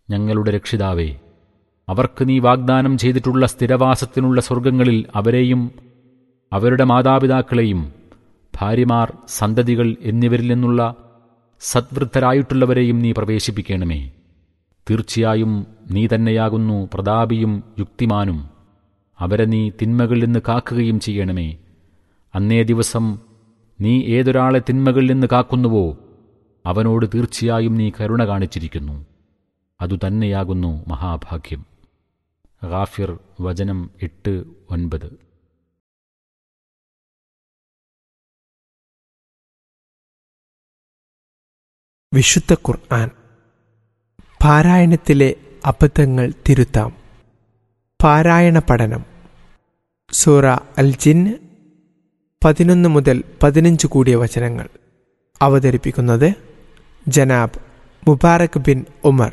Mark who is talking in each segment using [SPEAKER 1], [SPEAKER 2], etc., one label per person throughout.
[SPEAKER 1] ഞങ്ങളുടെ രക്ഷിതാവേ അവർക്ക് നീ വാഗ്ദാനം ചെയ്തിട്ടുള്ള സ്ഥിരവാസത്തിനുള്ള സ്വർഗങ്ങളിൽ അവരെയും അവരുടെ മാതാപിതാക്കളെയും ഭാര്യമാർ സന്തതികൾ എന്നിവരിൽ നിന്നുള്ള സദ്വൃദ്ധരായിട്ടുള്ളവരെയും നീ പ്രവേശിപ്പിക്കണമേ തീർച്ചയായും നീ തന്നെയാകുന്നു പ്രതാപിയും യുക്തിമാനും അവരെ നീ തിന്മകളിൽ നിന്ന് കാക്കുകയും ചെയ്യണമേ അന്നേ ദിവസം നീ ഏതൊരാളെ തിന്മകളിൽ നിന്ന് കാക്കുന്നുവോ അവനോട് തീർച്ചയായും നീ കരുണ കാണിച്ചിരിക്കുന്നു അതുതന്നെയാകുന്നു മഹാഭാഗ്യം ഗാഫിർ വചനം എട്ട് ഒൻപത്
[SPEAKER 2] വിശുദ്ധ ഖുർആൻ പാരായണത്തിലെ അബദ്ധങ്ങൾ തിരുത്താം പാരായണ പഠനം സൂറ അൽ ജിൻ പതിനൊന്ന് മുതൽ പതിനഞ്ച് കൂടിയ വചനങ്ങൾ അവതരിപ്പിക്കുന്നത് ജനാബ് മുബാറക് ബിൻ ഉമർ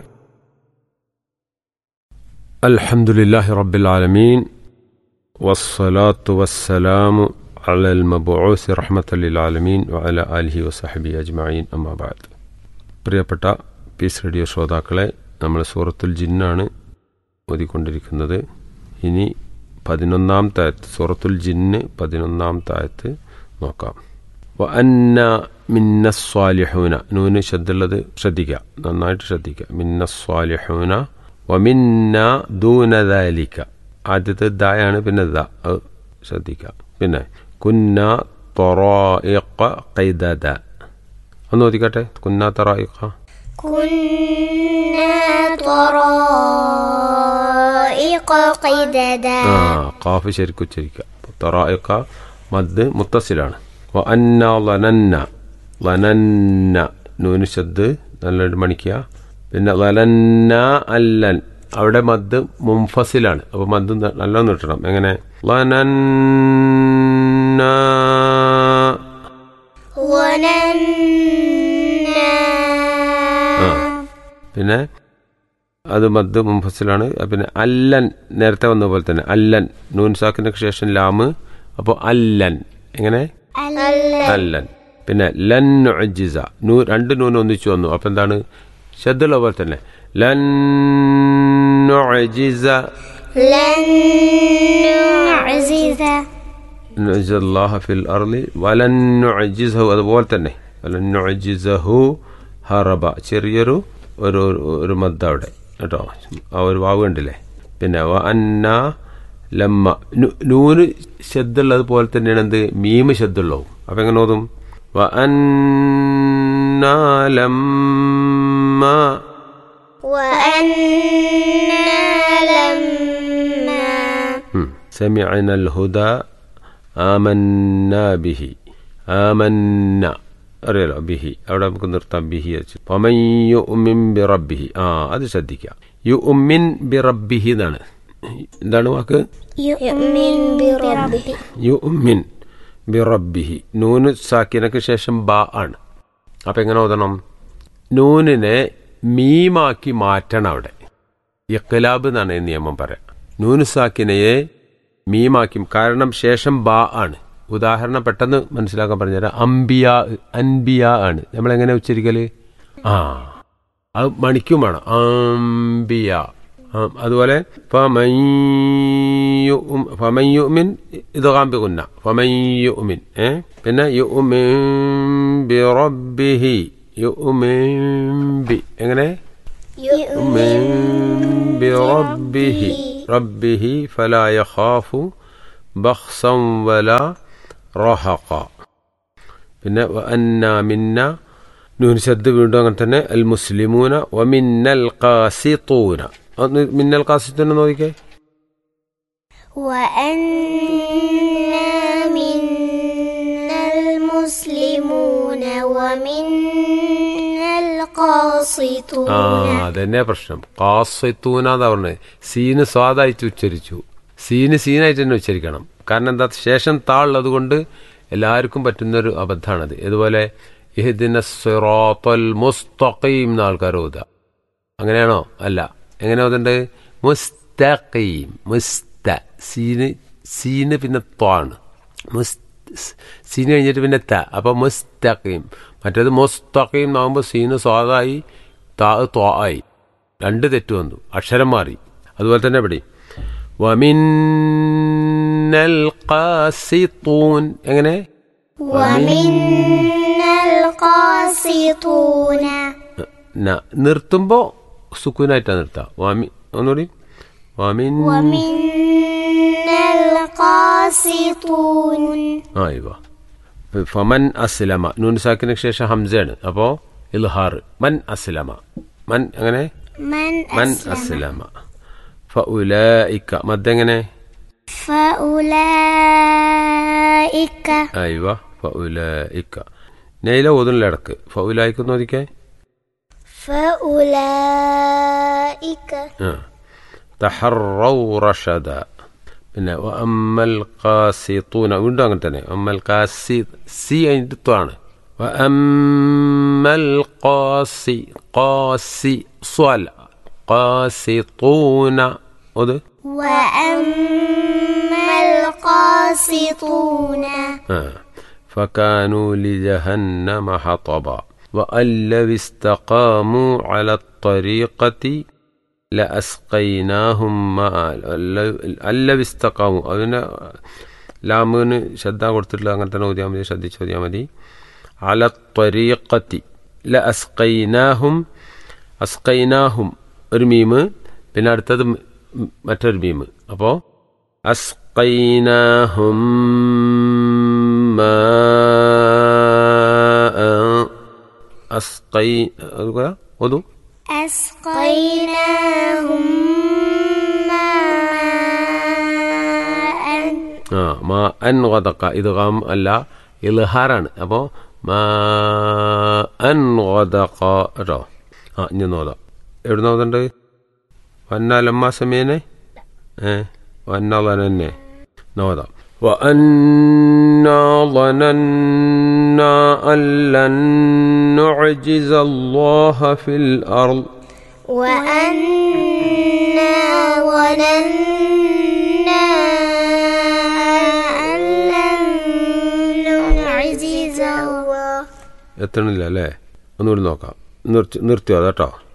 [SPEAKER 3] الحمد لله رب العالمين والصلاة والسلام على المبعوث رحمة للعالمين وعلى آله وصحبه أجمعين أما بعد പ്രിയപ്പെട്ട പീസ് റേഡിയോ ശ്രോതാക്കളെ നമ്മൾ സൂറത്തുൽ ജിന്നാണ് ഓതിക്കൊണ്ടിരിക്കുന്നത് ഇനി പതിനൊന്നാം തായത്ത് സൂറത്തുൽ ജിന്ന് പതിനൊന്നാം തായത്ത് നോക്കാം വ അന്ന മിന്ന സ്വാലിഹൂന നൂന് ശബ്ദമുള്ളത് ശ്രദ്ധിക്കുക നന്നായിട്ട് ശ്രദ്ധിക്കുക മിന്ന സ്വാലിഹൂന വമിന്ന ദൂനദാലിക്ക ആദ്യത്തെ ദായാണ് പിന്നെ ദ അത് ശ്രദ്ധിക്കുക പിന്നെ കുന്ന തൊറോയിക്ക കൈദദ ഒന്ന് ഓതിക്കട്ടെ കുന്ന തൊറോയിക്ക
[SPEAKER 4] كنا طرائق قددا
[SPEAKER 3] ആ കാഫ് ശരിക്കും ഉച്ചരിക്കുക തൊറോയിക്ക മദ് മുത്തസിലാണ് വ അന്ന ലനന്ന ലനന്ന നൂന് ശബ്ദ് നല്ലോണം മണിക്കുക പിന്നെ ലലന്ന അല്ലൻ അവിടെ മദ് മുംഫസിലാണ് അപ്പൊ മദ് ന- നല്ലോണം കിട്ടണം എങ്ങനെ ലനന്ന
[SPEAKER 4] ظننا
[SPEAKER 3] പിന്നെ അത് മദ് മുംഫസിലാണ് പിന്നെ അല്ലൻ നേരത്തെ വന്ന പോലെ തന്നെ അല്ലൻ നൂൻ സാക്കിന് ശേഷം ലാമ് അപ്പോൾ അല്ലൻ എങ്ങനെ അല്ലൻ പിന്നെ ലൻ നുഅ്ജിസ നൂ രണ്ട് നൂൻ ഒന്നിച്ചു വന്നു അപ്പൊ എന്താണ് ശബ്ദമുള്ള പോലെ തന്നെ ലൻ നുഅ്ജിസ
[SPEAKER 4] لن نعزز
[SPEAKER 3] نعجز الله في الأرض ولن نعجزه അതുപോലെ തന്നെ ولن نعجزه ഹറബ ചെറിയൊരു ഒരു ഒരു- ഒരു മദ്ദ അവിടെ കേട്ടോ ആ ഒരു വാവ് കണ്ടില്ലേ പിന്നെ വ അന്ന ലമ്മ നു- നൂന് ശബ്ദമുള്ളത് പോലെ തന്നെയാണ് എന്ത് മീമ് ശബ്ദമുള്ളവും അപ്പൊ എങ്ങനെ ഓതും വ അന്ന ലമ്മ
[SPEAKER 4] وأنا لما
[SPEAKER 3] ഉം. سمعنا الهدى آمنا به آمنا അറിയാലോ ബിഹി അവിടെ നമുക്ക് നിർത്താം ബിഹി വെച്ച് പൊമൻ യു ഉമ്മിൻ ബി റബ്ബിഹി ആ അത് ശ്രദ്ധിക്കാം യു ഉമ്മിൻ ബി റബ്ബിഹി എന്നാണ് എന്താണ് വാക്ക്
[SPEAKER 4] يؤمن بربه
[SPEAKER 3] യു ഉമ്മിൻ ബി റബ്ബിഹി നൂന് സാക്കിനക്ക് ശേഷം ബ ആണ് അപ്പൊ എങ്ങനെ ഓതണം നൂനിനെ മീമാക്കി മാറ്റണം അവിടെ ഇഖ്ലാബ് എന്നാണ് ഈ നിയമം പറയാം നൂന് സാക്കിനയെ മീമാക്കി കാരണം ശേഷം ബ ആണ് ഉദാഹരണം പെട്ടെന്ന് മനസ്സിലാക്കാൻ പറഞ്ഞുതരാം അംബിയ അൻബിയ ആണ് നമ്മൾ എങ്ങനെ ഉച്ചരിക്കല് ആ അത് മണിക്കും വേണം അംബിയ ആ, അതുപോലെ ഫമയ്യുമിൻ ഇത് കാമ്പിക്കുന്ന ഫമയ്യുമിൻ ഏ പിന്നെ യുമിൻ ബി റബ്ബിഹി യുമിൻ ബി എങ്ങനെ يؤمن بربه ربه فلا يخاف بخسا ولا رهقا പിന്നെ അന്ന മിന്ന നൂൻ ശബ്ദ വീണ്ടും അങ്ങനെ തന്നെ അൽ മുസ്ലിമൂന വമിന്നൽ ഖാസിത്തൂന ഒന്ന് മിന്നൽ ഖാസിത്തൂന നോക്കിക്കേ
[SPEAKER 4] وأنا منا المسلمون ومنا
[SPEAKER 3] ആ
[SPEAKER 4] القاسطون
[SPEAKER 3] അതന്നെ പ്രശ്നം ഖാസിത്തൂന എന്നാ പറഞ്ഞത് സീന് സ്വാദായിട്ട് ഉച്ചരിച്ചു സീന് സീനായിട്ട് തന്നെ ഉച്ചരിക്കണം കാരണം എന്താ ശേഷം താളുള്ളത് കൊണ്ട് എല്ലാവർക്കും പറ്റുന്നൊരു അബദ്ധമാണത് ഇതുപോലെ ഇഹ്ദിന സിറാത്തൽ മുസ്തഖീം എന്ന ആൾക്കാർ ഓതുക അങ്ങനെയാണോ അല്ല എങ്ങനെ ഓതണ്ട് മുസ്തഖീം മുസ്ത സീന് സീന് പിന്നെ ത്വാണ് മുസ് സീന് കഴിഞ്ഞിട്ട് പിന്നെ ത അപ്പൊ മുസ്തഖീം മറ്റേത് മുസ്തഖീം ആകുമ്പോൾ സീന് സ്വാദായി താ ത്വാ ആയി രണ്ട് തെറ്റ് വന്നു അക്ഷരം മാറി അതുപോലെ തന്നെ ഇവിടെ വമിന്നൽ ഖാസിത്തൂൻ എങ്ങനെ
[SPEAKER 4] ومنا القاسطون
[SPEAKER 3] ന- നിർത്തുമ്പോ സുക്കൂനായിട്ടാ നിർത്താ വാമി ഒന്നുകൂടി വാമിൻ
[SPEAKER 4] ومنا القاسطون
[SPEAKER 3] ആ ഇവ ഫമൻ അസ്ലമ നൂൻ സാക്കിന് ശേഷം ഹംസയാണ് അപ്പോ ഇൽഹാർ മൻ അസ്ലമ മൻ അങ്ങനെ
[SPEAKER 4] من
[SPEAKER 3] മൻ
[SPEAKER 4] أسلم
[SPEAKER 3] അസ്ലമ ഫഉലൈക മദ്ദെങ്ങനെ
[SPEAKER 4] فأولئك
[SPEAKER 3] അയ്വ ഫഉലൈക നെയില ഓതുന്നില്ല ഇടക്ക് ഫഉലൈക്ക് നോദിക്കേ
[SPEAKER 4] فأولئك
[SPEAKER 3] തഹറൗ റഷദ പിന്നെ അമ്മൽ ഖാസിത്തൂന വീണ്ടും അങ്ങനെ തന്നെ അമ്മൽ ഖാസി സി അതിൻ്റെ ത്വാണ് അമ്മൽ ഖാസി ഖാസി സ്വല ഖാസിത്തൂന അത്
[SPEAKER 4] وأما القاسطون
[SPEAKER 3] آه. فكانوا لجهنم حطبا وأن لو استقاموا على الطريقة لأسقيناهم ماء أن لو استقاموا അതിന് ലാമിന് ശ്രദ്ധ കൊടുത്തിട്ടില്ല അങ്ങനെ തന്നെ ഓതിയാൽ മതി ശ്രദ്ധിച്ച് ഓതിയാൽ മതി അല ത്വരീഖത്തി ല അസ്കൈനാഹും അസ്കൈനാഹും ഒരു മീമ് പിന്നെ അടുത്തത് മ- മറ്റൊരു മീമ് അപ്പോൾ അസ്കൈനാഹും മാഅ. അസ്കൈ അതുകൂടെ ഓതു
[SPEAKER 4] أسقيناهم ماء
[SPEAKER 3] ആ മാ അൻ ഗദക്ക ഇത് ഗാം അല്ല ഇൽഹാറാണ് അപ്പോൾ മാ അൻ ഗദക്ക കേട്ടോ ആ ഇനി നോതാം എവിടെ നോതണ്ട് വന്നാലമ്മ സമയനെ ഏ വന്നാളനെ നോതാം وأنا ظننا أن لن نعجز الله في الأرض
[SPEAKER 4] وأنا ظننا أن لن نعجز الله
[SPEAKER 3] എത്തണില്ല അല്ലേ ഒന്നുകൂടി നോക്കാം നിർത്തി നിർത്തിയോ കേട്ടോ